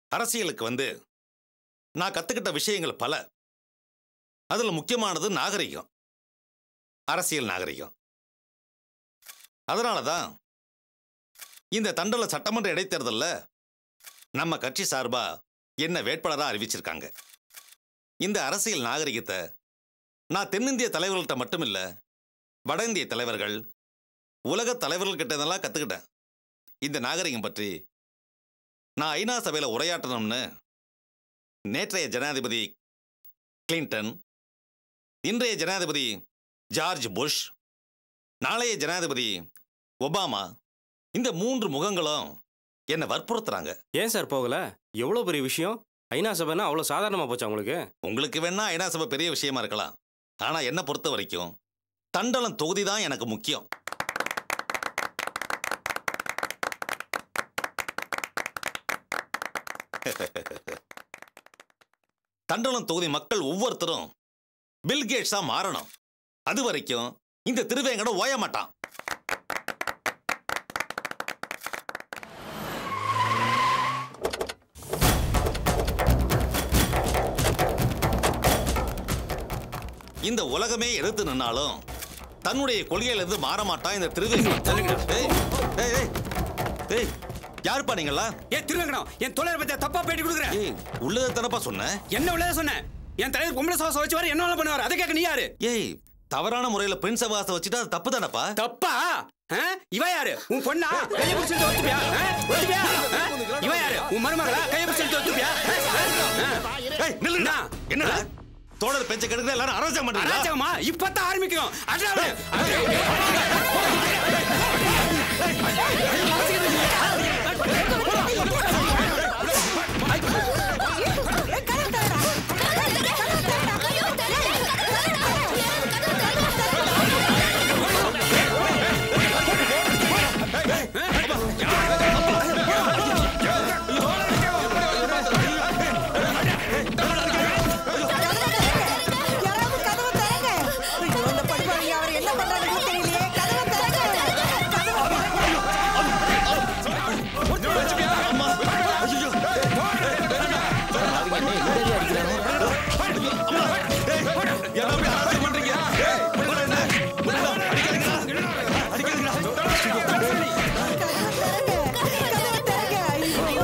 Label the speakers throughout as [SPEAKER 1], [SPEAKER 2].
[SPEAKER 1] அரசியலுக்கு வந்து நான் கத்துக்கிட்ட விஷயங்கள் பல அதுல முக்கியமானது நாகரிகம் அரசியல் நாகரிகம் அதனால தான் இந்த தண்டல சட்டமன்ற இடைத்தேர்தல்ல நம்ம கட்சி சார்பா என்ன வேட்பாளராக அறிவிச்சிருக்காங்க இந்த அரசியல் நாகரிகத்தை நான் தென்னிந்திய தலைவர்கள்ட்ட மட்டும் இல்ல வட இந்திய தலைவர்கள் உலக தலைவர்கள் கிட்ட இதெல்லாம் கத்துக்கிட்டேன் இந்த நாகரிகம் பற்றி நான் ஐநா சபையில் உரையாற்றணும்னு நேற்றைய ஜனாதிபதி கிளின்டன் இன்றைய ஜனாதிபதி ஜார்ஜ் புஷ் நாளைய ஜனாதிபதி ஒபாமா இந்த மூன்று முகங்களும் என்னை வற்புறுத்துறாங்க
[SPEAKER 2] ஏன் சார் போகல எவ்வளோ பெரிய விஷயம் ஐநா சபைனா அவ்வளோ சாதாரணமாக போச்சா உங்களுக்கு
[SPEAKER 1] உங்களுக்கு வேணா ஐநா சபை பெரிய விஷயமா இருக்கலாம் ஆனா என்ன பொறுத்த வரைக்கும் தண்டலம் தொகுதி தான் எனக்கு முக்கியம் தண்டலம் தொகுதி மக்கள் ஒவ்வொருத்தரும் பில் கேட்ஸா மாறணும் அது வரைக்கும் இந்த திருவேங்கடம் ஓய மாட்டான் இந்த உலகமே எதிர்த்து நின்னாலும் தன்னுடைய கொள்கையிலிருந்து மாற மாட்டான் இந்த திருவேங்கடம் ஏய், ஏய், ஏய், ஏய், யாருப்பா நீங்களா
[SPEAKER 3] ஏன் திருவேங்கடம் என் தொழிலை பத்தி தப்பா பேட்டி கொடுக்குற
[SPEAKER 1] ஏய் உள்ளதை தானப்பா சொன்னேன்
[SPEAKER 3] என்ன உள்ளத சொன்னேன் என் தலைவர் பொம்பளை சவாசம் வச்சு வர என்ன வேணாலும் பண்ணுவார் அதை கேட்க நீ யாரு
[SPEAKER 1] ஏய் தவறான முறையில பெண் சவாசத்தை வச்சுட்டா அது தப்பு தானப்பா
[SPEAKER 3] தப்பா ஆ? இவ யாரு உன் பொண்ணா கைய பிடிச்சிட்டு ஒத்துப்பியா ஆ? ஒத்துப்பியா ஆ? இவ யாரு உன் மருமகளா கைய பிடிச்சிட்டு ஒத்துப்பியா
[SPEAKER 1] ஏய் நில்லுடா என்னடா தோழர் பேச்ச கெடுக்க எல்லாரும் அரசாங்கம் பண்றீங்களா
[SPEAKER 3] அராஜகமா இப்பதான் ஆரம்பிக்கும் அட்ராவே
[SPEAKER 4] யாராவது கதவை திறங்க. ஐயோ, இந்த படுபாவி அவர் என்ன பண்றாருன்னு தெரியலையே. கதவை திறங்க. கதவை திறங்க. கதவை திறங்க. ஐயோ.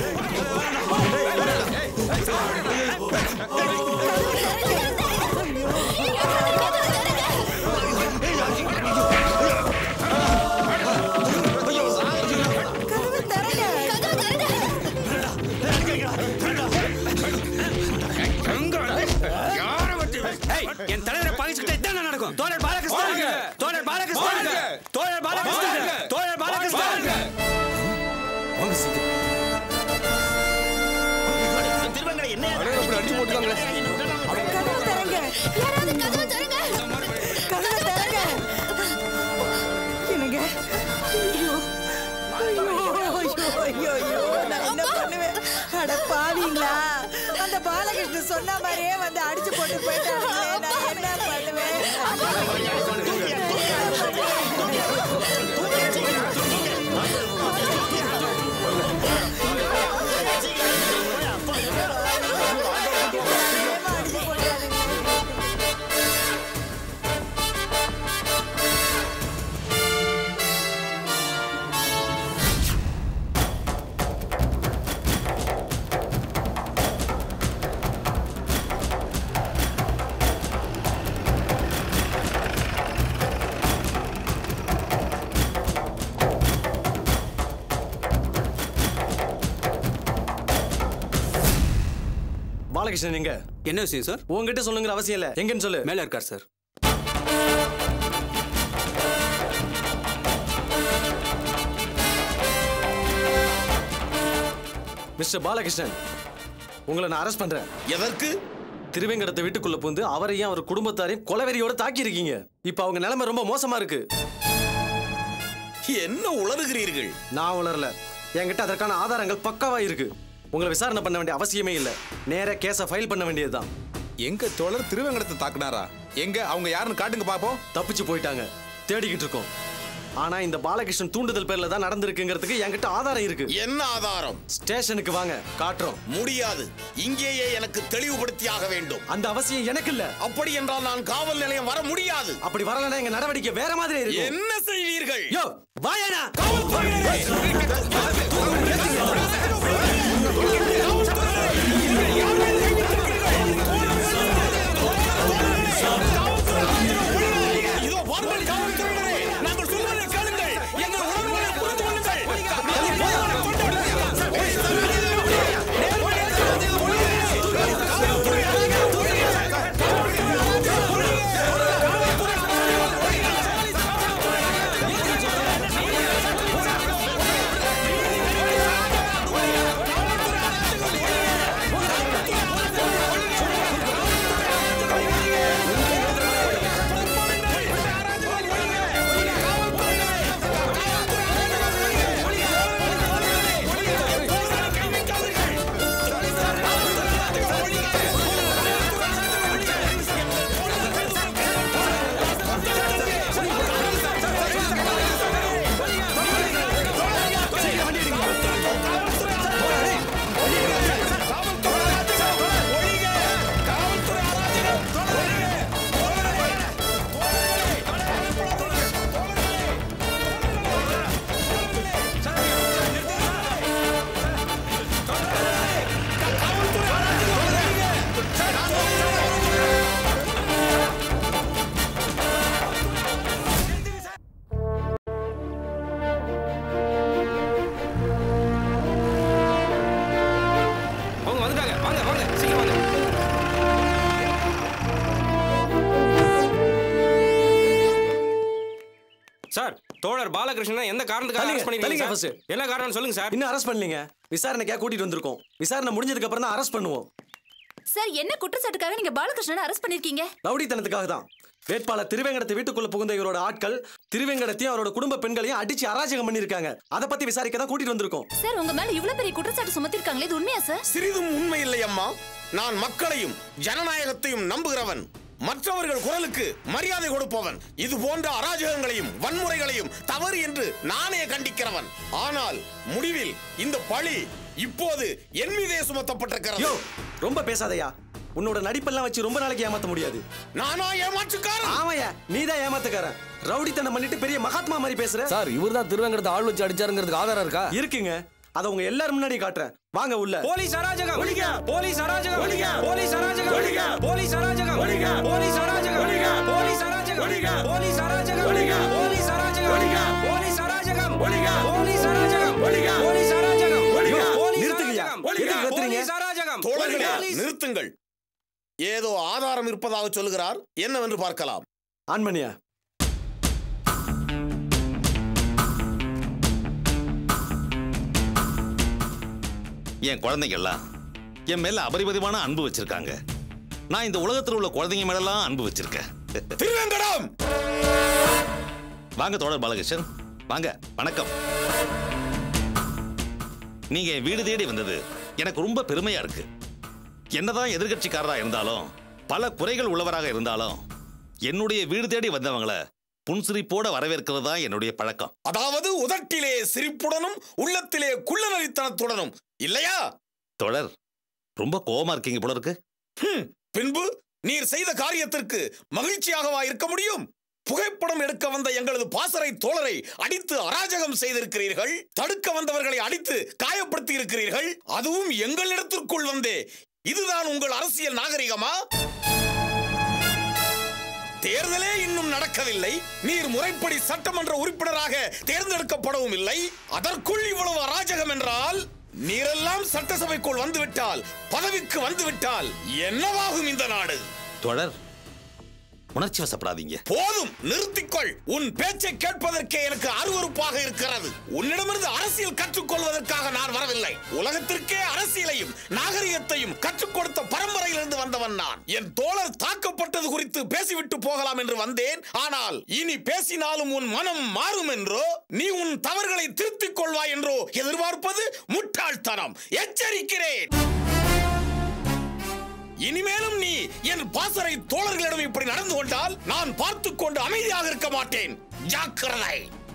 [SPEAKER 4] கதவை திறங்க.
[SPEAKER 3] ஏய், என் தலைவரை பகைச்சுக்கிட்டா இதான் நடக்கும் தோழர் பாலகிருஷ்ணன் தோழர் பாலகிருஷ்ணன் தோழர் பாலகிருஷ்ணன் தோழர் பாலகிருஷ்ணன்
[SPEAKER 4] கதவை திறங்க. கதவை திறங்க. என்னங்க? ஐயோ. ஐயோ, ஐயோ, ஐயோ, ஐயோ, நான் என்ன பண்ணுவேன்? அட பாவிங்களா? அந்த பாலகிருஷ்ணன் சொன்ன மாதிரியே வந்து அடிச்சு போட்டு போயிட்டாங்களே நான் என்ன பண்ணுவேன் அடிச்சு போட்டாருங்க.
[SPEAKER 2] பாலகிருஷ்ணன் எங்க
[SPEAKER 3] என்ன விஷயம் சார்
[SPEAKER 2] உங்ககிட்ட சொல்லுங்கிற அவசியம் இல்லை எங்கன்னு சொல்லு
[SPEAKER 3] மேல இருக்கார் சார்
[SPEAKER 2] மிஸ்டர் பாலகிருஷ்ணன் உங்களை நான் அரெஸ்ட் பண்றேன்
[SPEAKER 1] எதற்கு
[SPEAKER 2] திருவேங்கடத்தை வீட்டுக்குள்ள புந்து அவரையும் அவர் குடும்பத்தாரையும் கொலவெறியோட தாக்கி இருக்கீங்க இப்ப அவங்க நிலைமை ரொம்ப மோசமா இருக்கு
[SPEAKER 1] என்ன உளறுகிறீர்கள்
[SPEAKER 2] நான் உணரல என்கிட்ட அதற்கான ஆதாரங்கள் பக்காவா இருக்கு உங்களை விசாரணை பண்ண வேண்டிய அவசியமே இல்ல நேரா கேஸை ஃபைல் பண்ண வேண்டியதுதான்
[SPEAKER 5] எங்க தோழர் திருவேங்கடத்தை தாக்குனாரா எங்க அவங்க யாருன்னு காட்டுங்க பாப்போம்
[SPEAKER 2] தப்பிச்சு போயிட்டாங்க தேடிக்கிட்டு இருக்கோம் ஆனா இந்த பாலகிருஷ்ணன் தூண்டுதல் பேர்ல தான் நடந்திருக்குங்கிறதுக்கு என்கிட்ட ஆதாரம் இருக்கு
[SPEAKER 5] என்ன ஆதாரம்
[SPEAKER 2] ஸ்டேஷனுக்கு வாங்க காட்டுறோம்
[SPEAKER 5] முடியாது இங்கேயே எனக்கு தெளிவுபடுத்தியாக வேண்டும்
[SPEAKER 2] அந்த அவசியம் எனக்கு இல்ல
[SPEAKER 5] அப்படி என்றால் நான் காவல் நிலையம் வர முடியாது
[SPEAKER 2] அப்படி வரலன்னா எங்க நடவடிக்கை வேற மாதிரி இருக்கும்
[SPEAKER 5] என்ன செய்வீர்கள்
[SPEAKER 2] யோ வாயனா
[SPEAKER 5] இதோ பாருங்கள் காவல்துறையினரே நாங்கள் சொல்வதை கேளுங்கள் எங்கள் உணர்வுகளை புரிந்து கொள்ளுங்கள்
[SPEAKER 3] அவங்க வந்துட்டாங்க வாங்க வாங்க சீக்கிரம் வாங்க சார் தோழர் பாலகிருஷ்ணன் எந்த காரணத்துக்காக
[SPEAKER 2] தள்ளுங்க,
[SPEAKER 3] அரெஸ்ட் பண்ணிருக்கீங்க
[SPEAKER 2] தள்ளுங்க
[SPEAKER 3] சார் என்ன காரணம் சொல்லுங்க சார்
[SPEAKER 2] இன்னும் அரெஸ்ட் பண்ணலீங்க விசாரணைக்காக கூட்டிட்டு வந்திருக்கோம் விசாரணை முடிஞ்சதுக்கு அப்புறம் தான் அரெஸ்ட் பண்ணுவோம்
[SPEAKER 6] சார் என்ன குற்றச்சாட்டுக்காக நீங்க பாலகிருஷ்ணனை அரெஸ்ட் பண்ணிருக்கீங்க
[SPEAKER 2] ரவுடித்தனத்துக்காக தான் வேட்பாளர் திருவேங்கடத்தை வீட்டுக்குள்ள புகுந்த இவரோட ஆட்கள் திருவேங்கடத்தையும் அவரோட குடும்ப பெண்களையும் அடிச்சு அராஜகம் பண்ணிருக்காங்க அதை பத்தி விசாரிக்க தான் கூட்டிட்டு வந்திருக்கோம்
[SPEAKER 6] சார் உங்க மேல இவ்வளவு பெரிய குற்றச்சாட்டு சுமத்திருக்காங்களே இது உண்மையா சார்
[SPEAKER 5] சிறிதும் உண்மை இல்லை அம்மா நான் மக்களையும் ஜனநாயகத்தையும் நம்புகிறவன் மற்றவர்கள் குரலுக்கு மரியாதை கொடுப்பவன் இது போன்ற அராஜகங்களையும் வன்முறைகளையும் தவறு என்று நானே கண்டிக்கிறவன் ஆனால் முடிவில் இந்த பழி இப்போது என் மீதே
[SPEAKER 2] யோ
[SPEAKER 5] சுமத்தப்பட்டிருக்கிறது
[SPEAKER 2] ரொம்ப பேசாதயா உன்னோட நடிப்பெல்லாம் வச்சு ரொம்ப நாளைக்கு ஏமாத்த முடியாது
[SPEAKER 5] நானா ஏமாற்றுக்காரன்
[SPEAKER 2] ஆமாயா நீதான் ஏமாத்துக்காரன் ரவுடித்தனம் பண்ணிட்டு பெரிய மகாத்மா மாதிரி பேசுற
[SPEAKER 7] சார் இவர் தான் திருவேங்கடத்தை ஆள் வச்சு அடிச்சாருங்கிறதுக்கு ஆதாரம் இருக்கா
[SPEAKER 2] இருக்குங்க அதை உங்க எல்லாரும் முன்னாடி காட்டுறேன் வாங்க உள்ள
[SPEAKER 3] போலீஸ் அராஜகம் போலீஸ் அராஜகம் போலீஸ் அராஜகம் போலீஸ் அராஜகம் போலீஸ் அராஜகம் போலீஸ் அராஜகம் போலீஸ் அராஜகம் போலீஸ் அராஜகம் போலீஸ் அராஜகம் போலீஸ் அராஜகம் போலீஸ் அராஜகம் போலீஸ்
[SPEAKER 2] நிறுத்துங்கய்யா.
[SPEAKER 3] அராஜகம்
[SPEAKER 2] எதுக்கு கத்துறீங்க?
[SPEAKER 3] போலீஸ் அராஜகம்
[SPEAKER 5] தோழர்களே
[SPEAKER 3] போலீஸ்
[SPEAKER 5] நிறுத்துங்கள் ஏதோ ஆதாரம் இருப்பதாக சொல்லுகிறார் என்னவென்று பார்க்கலாம்
[SPEAKER 2] ஆண்மணியா
[SPEAKER 1] என் குழந்தைங்கெல்லாம் என் மேல அபரிபதிமான அன்பு வச்சிருக்காங்க நான் இந்த உலகத்தில் உள்ள குழந்தைங்க மேலெல்லாம் அன்பு வச்சிருக்கேன்
[SPEAKER 5] திருவேங்கடம்
[SPEAKER 1] வாங்க தோழர் பாலகிருஷ்ணன் வாங்க வணக்கம் நீங்க என் வீடு தேடி வந்தது எனக்கு ரொம்ப பெருமையா இருக்கு என்னதான் எதிர்கட்சிக்காரரா இருந்தாலும் பல குறைகள் உள்ளவராக இருந்தாலும் என்னுடைய வீடு தேடி வந்தவங்களை புன்சிரிப்போட வரவேற்கிறது தான் என்னுடைய பழக்கம்
[SPEAKER 5] அதாவது உதட்டிலே சிரிப்புடனும் உள்ளத்திலே குள்ளநரித்தனத்துடனும் இல்லையா
[SPEAKER 1] தோழர் ரொம்ப கோவமா இருக்கீங்க போல இருக்கு
[SPEAKER 5] ஹம், பின்பு நீர் செய்த காரியத்திற்கு மகிழ்ச்சியாகவா இருக்க முடியும் புகைப்படம் எடுக்க வந்த எங்களது பாசறை தோழரை அடித்து அராஜகம் செய்திருக்கிறீர்கள் தடுக்க வந்தவர்களை அடித்து காயப்படுத்தி இருக்கிறீர்கள் அதுவும் எங்களிடத்திற்குள் வந்தே இதுதான் உங்கள் அரசியல் நாகரிகமா தேர்தலே இன்னும் நடக்கவில்லை நீர் முறைப்படி சட்டமன்ற உறுப்பினராக தேர்ந்தெடுக்கப்படவும் இல்லை அதற்குள் இவ்வளவு அராஜகம் என்றால் நீரெல்லாம் சட்டசபைக்குள் வந்துவிட்டால் பதவிக்கு வந்துவிட்டால் என்னவாகும் இந்த நாடு
[SPEAKER 1] தோழர் உணர்ச்சி வசப்படாதீங்க
[SPEAKER 5] போதும் நிறுத்திக்கொள் உன் பேச்சை கேட்பதற்கே எனக்கு அருவருப்பாக இருக்கிறது உன்னிடமிருந்து அரசியல் கற்றுக்கொள்வதற்காக நான் வரவில்லை உலகத்திற்கே அரசியலையும் நாகரிகத்தையும் கற்றுக் கொடுத்த பரம்பரையிலிருந்து வந்தவன் நான் என் தோழர் தாக்கப்பட்டது குறித்து பேசிவிட்டு போகலாம் என்று வந்தேன் ஆனால் இனி பேசினாலும் உன் மனம் மாறும் என்றோ நீ உன் தவறுகளை திருத்திக் கொள்வாய் என்றோ எதிர்பார்ப்பது முட்டாள்தனம் எச்சரிக்கிறேன் இனிமேலும் நீ என் பாசறை தோழர்களிடம் இப்படி நடந்து கொண்டால் நான் பார்த்துக் கொண்டு அமைதியாக இருக்க மாட்டேன் ஜாக்கிரதை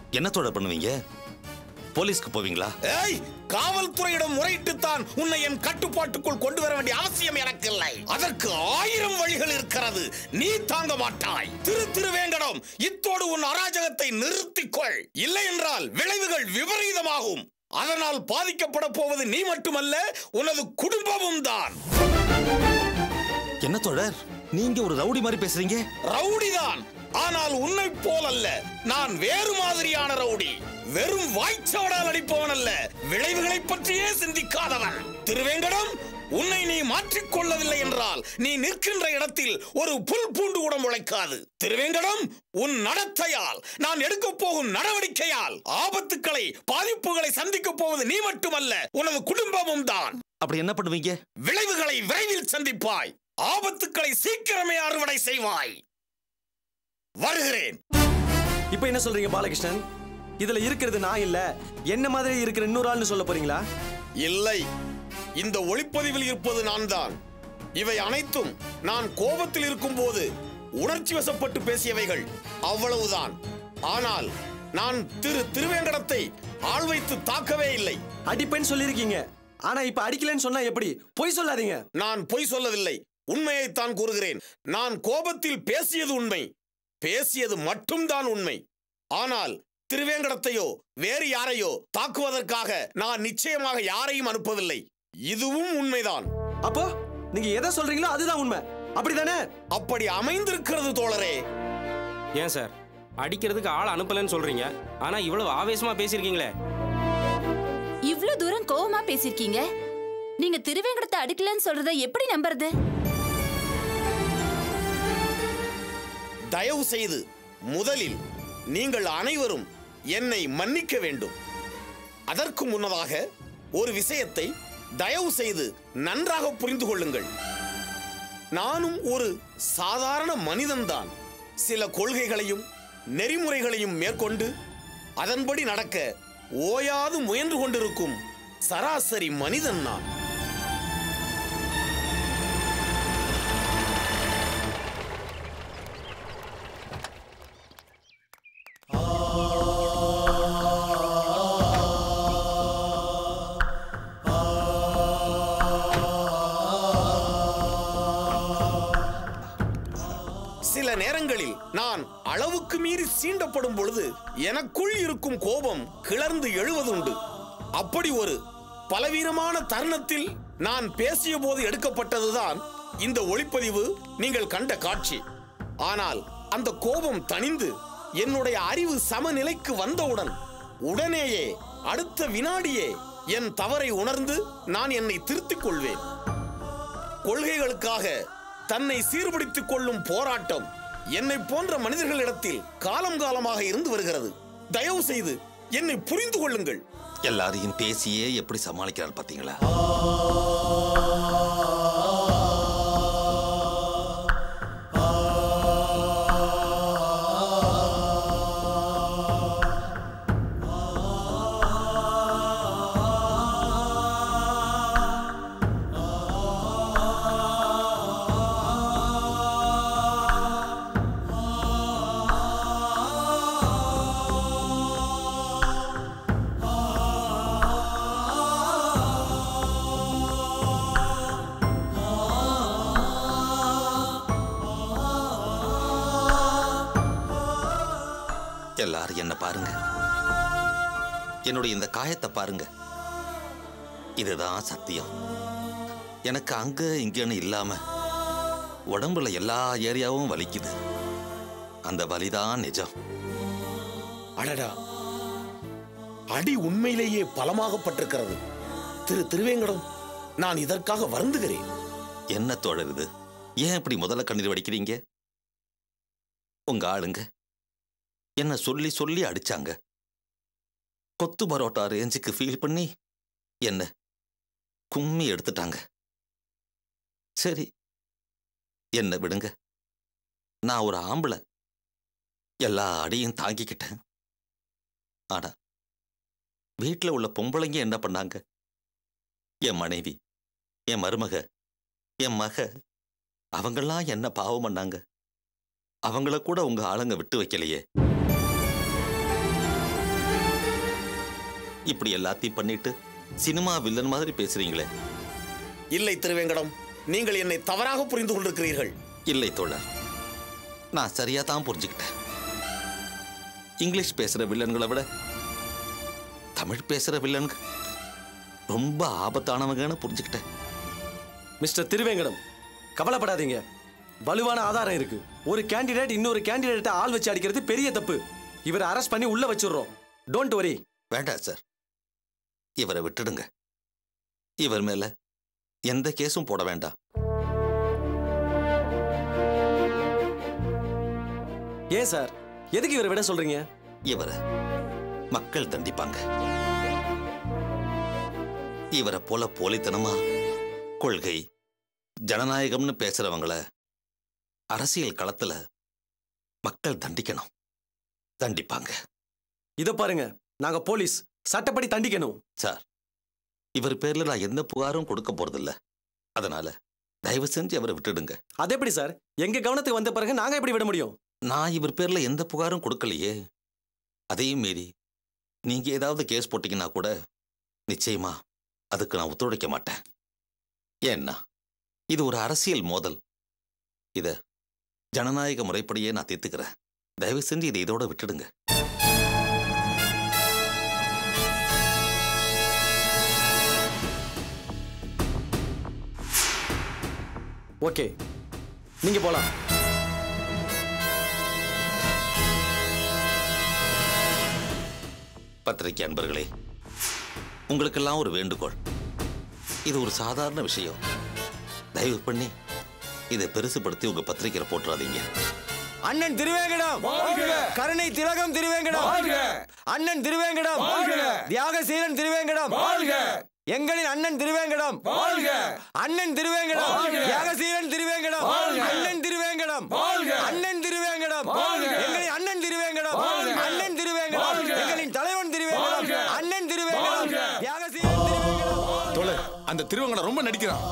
[SPEAKER 1] என்ன தொடர் பண்ணுவீங்க போலீஸ்க்கு போவீங்களா
[SPEAKER 5] ஏய் காவல்துறையிடம் முறையிட்டுத்தான் உன்னை என் கட்டுப்பாட்டுக்குள் கொண்டு வர வேண்டிய அவசியம் எனக்கு இல்லை அதற்கு ஆயிரம் வழிகள் இருக்கிறது நீ தாங்க மாட்டாய் திரு திருவேங்கடம் இத்தோடு உன் அராஜகத்தை நிறுத்திக்கொள் இல்லை என்றால் விளைவுகள் விபரீதமாகும் அதனால் பாதிக்கப்பட போவது நீ மட்டுமல்ல உனது குடும்பமும் தான்
[SPEAKER 1] என்ன தொடர் நீங்க ஒரு ரவுடி மாதிரி பேசுறீங்க
[SPEAKER 5] ரவுடிதான் ஆனால் உன்னை போல் அல்ல நான் வேறு மாதிரியான ரவுடி வெறும் வாய்ச்சவடால் அடிப்பவன் அல்ல விளைவுகளை பற்றியே சிந்திக்காதவன் திருவேங்கடம் உன்னை நீ மாற்றிக் கொள்ளவில்லை என்றால் நீ நிற்கின்ற இடத்தில் ஒரு புல் பூண்டு கூட முளைக்காது திருவேங்கடம் உன் நடத்தையால் நான் எடுக்கப் போகும் நடவடிக்கையால் ஆபத்துக்களை பாதிப்புகளை சந்திக்கப் போவது நீ மட்டுமல்ல உனது குடும்பமும் தான்
[SPEAKER 1] அப்படி என்ன பண்ணுவீங்க
[SPEAKER 5] விளைவுகளை விரைவில் சந்திப்பாய் ஆபத்துக்களை சீக்கிரமே அறுவடை செய்வாய் வருகிறேன்
[SPEAKER 2] இப்போ என்ன சொல்றீங்க பாலகிருஷ்ணன் இதுல இருக்கிறது நான் இல்ல என்ன மாதிரி இருக்கிற இன்னொரு ஆள்னு சொல்ல போறீங்களா
[SPEAKER 5] இல்லை இந்த ஒளிப்பதிவில் இருப்பது நான் தான் இவை அனைத்தும் நான் கோபத்தில் இருக்கும்போது உணர்ச்சி வசப்பட்டு பேசியவைகள் அவ்வளவுதான் ஆனால் நான் திரு திருவேங்கடத்தை ஆள் வைத்து தாக்கவே இல்லை
[SPEAKER 2] அடிப்பேன்னு சொல்லியிருக்கீங்க ஆனா இப்ப அடிக்கலன்னு சொன்னா எப்படி பொய் சொல்லாதீங்க
[SPEAKER 5] நான் பொய் சொல்லவில்லை உண்மையைத்தான் கூறுகிறேன் நான் கோபத்தில் பேசியது உண்மை பேசியது மட்டும்தான் உண்மை ஆனால் திருவேங்கடத்தையோ வேறு யாரையோ தாக்குவதற்காக நான் நிச்சயமாக யாரையும் அனுப்பவில்லை இதுவும் உண்மைதான்
[SPEAKER 2] அப்போ நீங்க எதை சொல்றீங்களோ அதுதான் உண்மை அப்படிதானே
[SPEAKER 5] அப்படி அமைந்திருக்கிறது தோழரே
[SPEAKER 3] ஏன் சார் அடிக்கிறதுக்கு ஆள் அனுப்பலன்னு சொல்றீங்க ஆனா இவ்வளவு ஆவேசமா பேசியிருக்கீங்களே
[SPEAKER 6] இவ்ளோ தூரம் கோவமா பேசிருக்கீங்க நீங்க திருவேங்கடத்தை அடிக்கலன்னு சொல்றத எப்படி நம்புறது
[SPEAKER 5] தயவு செய்து முதலில் நீங்கள் அனைவரும் என்னை மன்னிக்க வேண்டும் அதற்கு முன்னதாக ஒரு விஷயத்தை தயவு செய்து நன்றாக புரிந்து கொள்ளுங்கள் நானும் ஒரு சாதாரண மனிதன்தான் சில கொள்கைகளையும் நெறிமுறைகளையும் மேற்கொண்டு அதன்படி நடக்க ஓயாது முயன்று கொண்டிருக்கும் சராசரி மனிதன் நான் சில நேரங்களில் நான் அளவுக்கு மீறி சீண்டப்படும் பொழுது எனக்குள் இருக்கும் கோபம் கிளர்ந்து எழுவதுண்டு அப்படி ஒரு பலவீனமான தருணத்தில் நான் பேசிய போது எடுக்கப்பட்டதுதான் இந்த ஒளிப்பதிவு நீங்கள் கண்ட காட்சி ஆனால் அந்த கோபம் தணிந்து என்னுடைய அறிவு சமநிலைக்கு வந்தவுடன் உடனேயே அடுத்த வினாடியே என் தவறை உணர்ந்து நான் என்னை திருத்திக் கொள்வேன் கொள்கைகளுக்காக தன்னை சீர்பிடித்துக் கொள்ளும் போராட்டம் என்னை போன்ற மனிதர்களிடத்தில் காலம் காலமாக இருந்து வருகிறது தயவு செய்து என்னை புரிந்து கொள்ளுங்கள்
[SPEAKER 1] எல்லாரையும் பேசியே எப்படி சமாளிக்கிறார் பாத்தீங்களா எல்லாரும் என்ன பாருங்க என்னுடைய இந்த காயத்தை பாருங்க இதுதான் சத்தியம் எனக்கு அங்க இங்கன்னு இல்லாம உடம்புல எல்லா ஏரியாவும் வலிக்குது அந்த வலிதான் நிஜம்
[SPEAKER 5] அடடா அடி உண்மையிலேயே பலமாகப்பட்டிருக்கிறது திரு திருவேங்கடம் நான் இதற்காக வருந்துகிறேன்
[SPEAKER 1] என்ன தொடருது ஏன் இப்படி முதல்ல கண்ணீர் வடிக்கிறீங்க உங்க ஆளுங்க என்ன சொல்லி சொல்லி அடிச்சாங்க கொத்து பரோட்டா ரேஞ்சுக்கு ஃபீல் பண்ணி என்ன கும்மி எடுத்துட்டாங்க சரி என்ன விடுங்க நான் ஒரு ஆம்பளை எல்லா அடியும் தாங்கிக்கிட்டேன் ஆனா வீட்டில் உள்ள பொம்பளைங்க என்ன பண்ணாங்க என் மனைவி என் மருமக என் மக அவங்கெல்லாம் என்ன பாவம் பண்ணாங்க அவங்கள கூட உங்க ஆளுங்க விட்டு வைக்கலையே இப்படி எல்லாத்தையும் பண்ணிட்டு சினிமா வில்லன் மாதிரி பேசுறீங்களே
[SPEAKER 5] இல்லை திருவேங்கடம் நீங்கள் என்னை தவறாக புரிந்து கொண்டிருக்கிறீர்கள்
[SPEAKER 1] இல்லை தோழர் நான் சரியா தான் புரிஞ்சுக்கிட்டேன் இங்கிலீஷ் பேசுற வில்லன்களை விட தமிழ் பேசுற வில்லன்க ரொம்ப ஆபத்தானவங்கன்னு புரிஞ்சுக்கிட்டேன்
[SPEAKER 2] மிஸ்டர் திருவேங்கடம் கவலைப்படாதீங்க வலுவான ஆதாரம் இருக்கு ஒரு கேண்டிடேட் இன்னொரு கேண்டிடேட்டை ஆள் வச்சு அடிக்கிறது பெரிய தப்பு இவரை அரெஸ்ட் பண்ணி உள்ள வச்சிடுறோம் டோன்ட் வரி
[SPEAKER 1] வேண்டாம் சார் இவரை விட்டுடுங்க இவர் மேல எந்த கேஸும் போட வேண்டாம்
[SPEAKER 2] ஏன் சார் எதுக்கு இவரை விட சொல்றீங்க
[SPEAKER 1] இவரை மக்கள் தண்டிப்பாங்க இவரை போல போலித்தனமா கொள்கை ஜனநாயகம்னு பேசுறவங்கள அரசியல் களத்துல மக்கள் தண்டிக்கணும் தண்டிப்பாங்க
[SPEAKER 2] இத பாருங்க நாங்க போலீஸ் சட்டப்படி தண்டிக்கணும்
[SPEAKER 1] சார் இவர் பேர்ல நான் எந்த புகாரும் கொடுக்க போறதில்ல அதனால தயவு செஞ்சு அவரை விட்டுடுங்க
[SPEAKER 2] அது எப்படி சார் எங்க கவனத்துக்கு வந்த பிறகு நாங்க எப்படி விட முடியும்
[SPEAKER 1] நான் இவர் பேர்ல எந்த புகாரும் கொடுக்கலையே அதையும் மீறி நீங்க ஏதாவது கேஸ் போட்டீங்கன்னா கூட நிச்சயமா அதுக்கு நான் ஒத்துழைக்க மாட்டேன் ஏன்னா இது ஒரு அரசியல் மோதல் இத ஜனநாயக முறைப்படியே நான் தீர்த்துக்கிறேன் தயவு செஞ்சு இதை இதோட விட்டுடுங்க
[SPEAKER 2] ஓகே நீங்க போலாம்
[SPEAKER 1] பத்திரிகை அன்பர்களே உங்களுக்கெல்லாம் ஒரு வேண்டுகோள் இது ஒரு சாதாரண விஷயம் தயவு பண்ணி இதை பெருசுபடுத்தி உங்க பத்திரிக்கையில போட்டுறாதீங்க
[SPEAKER 3] அண்ணன் திருவேங்கடம் கருணை திலகம் திருவேங்கடம் அண்ணன் திருவேங்கடம் தியாகசீலன் திருவேங்கடம் எங்களின் அண்ணன் திருவேங்கடம் அண்ணன் திருவேங்கடம் தியாகசீலன் திருவேங்கடம் அண்ணன் திருவேங்கடம் அண்ணன் திருவேங்கடம் எங்களின் அண்ணன் திருவேங்கடம் அண்ணன் திருவேங்கடம் எங்களின் தலைவன் திருவேங்கடம் அண்ணன் திருவேங்கடம் தியாகசீலன் திருவேங்கடம்
[SPEAKER 5] தோழர் அந்த திருவங்கடம் ரொம்ப நடிக்கிறான்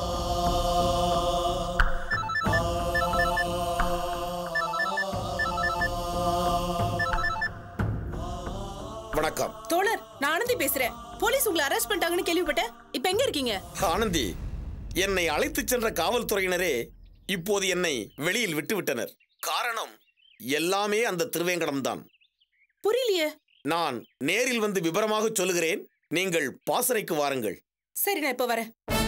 [SPEAKER 5] வணக்கம்
[SPEAKER 8] தோழர் நான் ஆனந்தி பேசுறேன் போலீஸ் உங்களை அரெஸ்ட் பண்ணிட்டாங்கன்னு கேள்விப்பட்டேன் இப்ப எங்க இருக்கீங்க
[SPEAKER 5] ஆனந்தி என்னை அழைத்துச் சென்ற காவல்துறையினரே இப்போது என்னை வெளியில் விட்டுவிட்டனர் காரணம் எல்லாமே அந்த திருவேங்கடம் தான்
[SPEAKER 8] புரியலையே
[SPEAKER 5] நான் நேரில் வந்து விவரமாக சொல்லுகிறேன் நீங்கள் பாசறைக்கு வாருங்கள்
[SPEAKER 8] சரி நான் இப்ப வரேன்